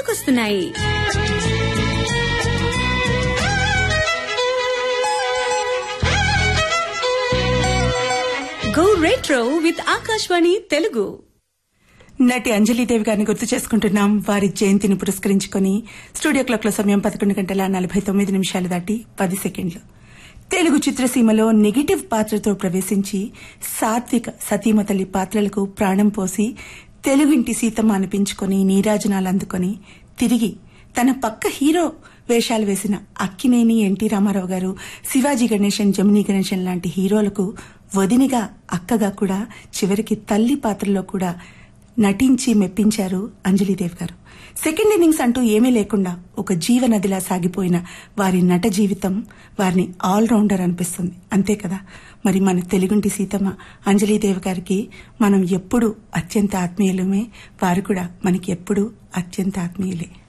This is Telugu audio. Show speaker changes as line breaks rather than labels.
గుర్తుకొస్తున్నాయి go retro with Akashvani Telugu
నటి అంజలీదేవి గారిని గుర్తు చేసుకుంటున్నాం వారి జయంతిని పురస్కరించుకుని స్టూడియో క్లాక్ లో సమయం పదకొండు గంటల నలభై తొమ్మిది నిమిషాలు దాటి పది సెకండ్లు తెలుగు చిత్రసీమలో నెగిటివ్ పాత్రతో ప్రవేశించి సాత్విక సతీమతల్లి పాత్రలకు ప్రాణం పోసి తెలుగింటి సీతమ్మ అనిపించుకుని నీరాజనాలు అందుకొని తిరిగి తన పక్క హీరో వేషాలు వేసిన అక్కినేని ఎన్టీ రామారావు గారు శివాజీ గణేశన్ జమినీ గణేశన్ లాంటి హీరోలకు వదినిగా అక్కగా కూడా చివరికి తల్లి పాత్రలో కూడా నటించి మెప్పించారు అంజలీదేవి గారు సెకండ్ ఇన్నింగ్స్ అంటూ ఏమీ లేకుండా ఒక జీవనదిలా సాగిపోయిన వారి నట జీవితం వారిని ఆల్రౌండర్ అనిపిస్తుంది అంతే కదా మరి మన తెలుగుంటి సీతమ్మ అంజలీదేవి గారికి మనం ఎప్పుడూ అత్యంత ఆత్మీయులమే వారు కూడా మనకి ఎప్పుడూ అత్యంత ఆత్మీయులే